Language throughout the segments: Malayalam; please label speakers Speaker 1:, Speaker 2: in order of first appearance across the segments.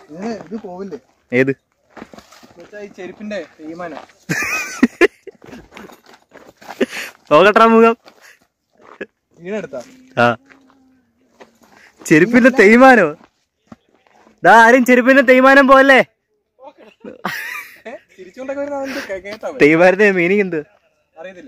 Speaker 1: ഇതിന് ഇത് പോവില്ലേ
Speaker 2: ഏത്
Speaker 1: എന്നുവെച്ചാ ഈ ചെരുപ്പിന്റെ തീരുമാനം
Speaker 2: നോക്കട്ടാ മുഖം
Speaker 1: വീണെടുത്താ
Speaker 2: ആ ചെരുപ്പിന്റെ തേയ്മാനോ ദാ ആരും ചെരുപ്പിന്റെ തേയ്മാനം പോലെ
Speaker 1: തിരിച്ചുകൊണ്ടൊക്കെ വരുന്ന കേട്ടാ മതി.
Speaker 2: തേയ്മാനത്തിന്റെ മീനിങ് എന്ത്
Speaker 1: അറിയത്തില്ല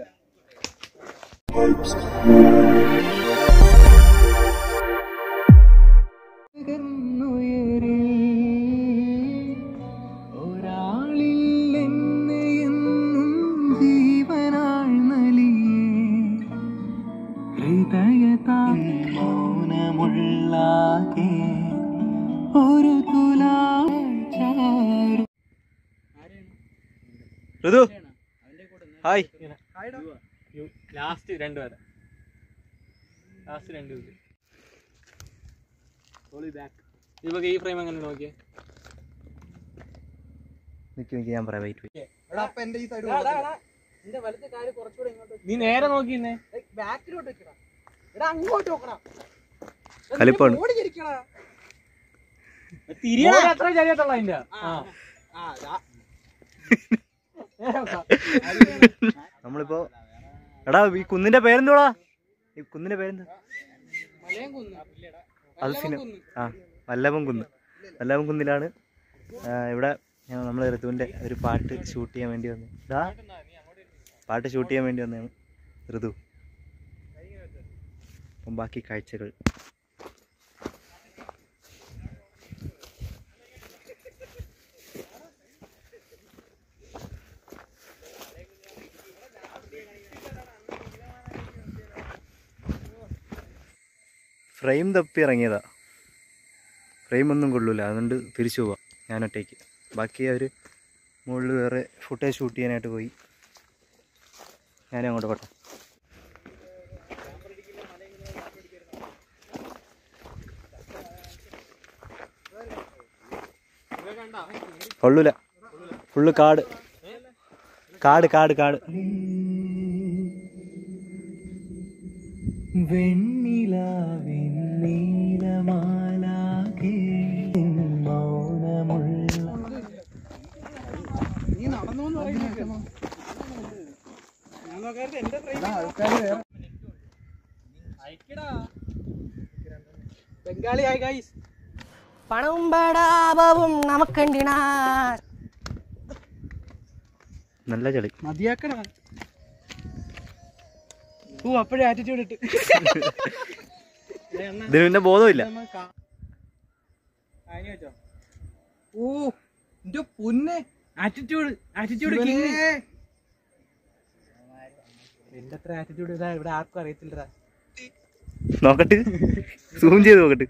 Speaker 2: ഋതു ഹായ്
Speaker 3: ലാസ്റ്റ് രണ്ട് വരെ ലാസ്റ്റ് രണ്ട് ഇപ്പൊ ഈ ഫ്രെയിം എങ്ങനെ നോക്കിയേ
Speaker 2: നിക്ക് നിക്ക് ഞാൻ പറയാം വെയിറ്റ്
Speaker 1: എടാ അപ്പൊ എന്റെ ഈ സൈഡ്
Speaker 4: എന്റെ വലത്തെ കാല് കുറച്ചുകൂടെ ഇങ്ങോട്ട്
Speaker 3: നീ നേരെ നോക്കിന്നേ
Speaker 4: ബാക്കിലോട്ട് വെക്കണം എടാ അങ്ങോട്ട് നോക്കണം
Speaker 2: കലിപ്പാണ്
Speaker 4: ഓടിയിരിക്കടാ
Speaker 3: അത്ര ചരിയത്തുള്ള അതിന്റെ ആ
Speaker 4: ആ ദാ.
Speaker 2: നമ്മളിപ്പോ എടാ ഈ കുന്നിന്റെ പേരെന്തോടാ ഈ കുന്നിന്റെ പേരെന്താ
Speaker 4: മലയം കുന്ന്
Speaker 2: അത് സിനിമ ആ വല്ലഭം കുന്ന് വല്ലഭം കുന്നിലാണ് ആ, ഇവിടെ നമ്മൾ ഋതുവിന്റെ ഒരു പാട്ട് ഷൂട്ട് ചെയ്യാൻ വേണ്ടി വന്നു ഡാ പാട്ട് ഷൂട്ട് ചെയ്യാൻ വേണ്ടി വന്നതാണ് ഋതു അപ്പം ബാക്കി കാഴ്ചകൾ ഫ്രെയിം തപ്പി ഇറങ്ങിയതാ ഫ്രെയിം ഒന്നും കൊള്ളൂല അതുകൊണ്ട് തിരിച്ചു പോവാം ഞാൻ ഒറ്റയ്ക്ക് ബാക്കി അവർ മുകളിൽ വേറെ ഫുട്ടേജ് ഷൂട്ട് ചെയ്യാനായിട്ട് പോയി ഞാനും അങ്ങോട്ട് പോട്ടെ കൊള്ളൂല ഫുള്ള് കാട് കാട് കാട് കാട്
Speaker 4: നീ നടന്നു എന്ന് പറയുന്നത് ഞാൻ നോക്കാറുണ്ട് എന്റെ ട്രെയിൻ
Speaker 1: ആൾക്കാര് വേറെ
Speaker 4: ബംഗാളി ആയി ഗൈസ്
Speaker 5: പണവും പടാപവും നമുക്കെന്തിനാ
Speaker 2: നല്ല ചളി
Speaker 4: മതിയാക്കണ ഓ അപ്പഴേ ആറ്റിറ്റ്യൂഡ് ഇട്ട്
Speaker 2: ഇതിന് പിന്നെ ബോധമില്ല
Speaker 4: ഓ എന്റെ പൊന്നെ ആറ്റിറ്റ്യൂഡ് ആറ്റിറ്റ്യൂഡ് എന്റെ അത്ര ആറ്റിറ്റ്യൂഡ് ഇതാ ഇവിടെ ആർക്കും അറിയത്തില്ലടാ
Speaker 2: നോക്കട്ട് സൂം ചെയ്ത് നോക്കട്ട്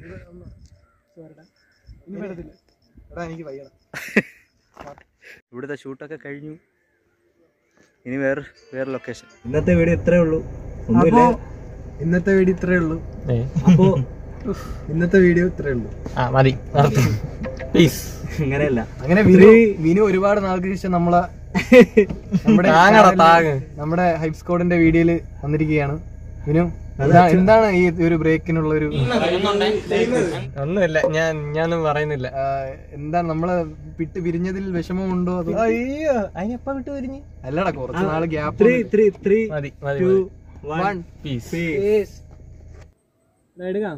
Speaker 4: ഇനി പറ്റത്തില്ല
Speaker 1: എടാ എനിക്ക് വയ്യടാ
Speaker 2: ഇവിടുത്തെ ഷൂട്ടൊക്കെ കഴിഞ്ഞു ഇനി വേറെ വേറെ ലൊക്കേഷൻ ഇന്നത്തെ വീഡിയോ ഇത്രേ ഉള്ളൂ
Speaker 1: അപ്പോ ഇന്നത്തെ വീഡിയോ ഇത്രേ ഉള്ളൂ അപ്പോ ഇന്നത്തെ വീഡിയോ ഇത്രേ ഉള്ളൂ
Speaker 3: ആ മതി പ്ലീസ്
Speaker 2: അങ്ങനെയല്ല
Speaker 1: അങ്ങനെ വിനു വിനു ഒരുപാട് നാൾക്ക് ശേഷം നമ്മളെ നമ്മുടെ
Speaker 3: താങ്ങടാ,
Speaker 1: channel ല്
Speaker 3: താങ്ങ്.
Speaker 1: നമ്മുടെ ഹൈപ്പ് സ്കോഡിന്റെ വീഡിയോയില് വന്നിരിക്കുകയാണ് വിനു എന്താ- എന്താണ് ഈ ഒരു ബ്രേക്കിനുള്ള ഒരു
Speaker 3: ഒന്നുമില്ല ഞാൻ ഞാനൊന്നും പറയുന്നില്ല
Speaker 1: ആ, എന്താ നമ്മള് വിട്ട് പിരിഞ്ഞതിൽ വിഷമമുണ്ടോ അതോ
Speaker 3: അയ്യോ അതിനെപ്പ വിട്ടു വരിഞ്ഞ്
Speaker 1: അല്ലടാ കുറച്ച് നാള് ഗ്യാപ്പ്
Speaker 3: മതി മതി
Speaker 1: വൺ
Speaker 3: പീസ് എടുക്കാം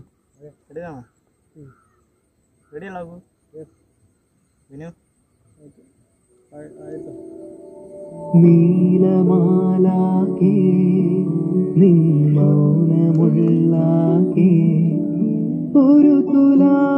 Speaker 2: വിനു
Speaker 6: നീലമാലാകെ നിൻ മൗനമുള്ളാകെ ഒരു തുലാ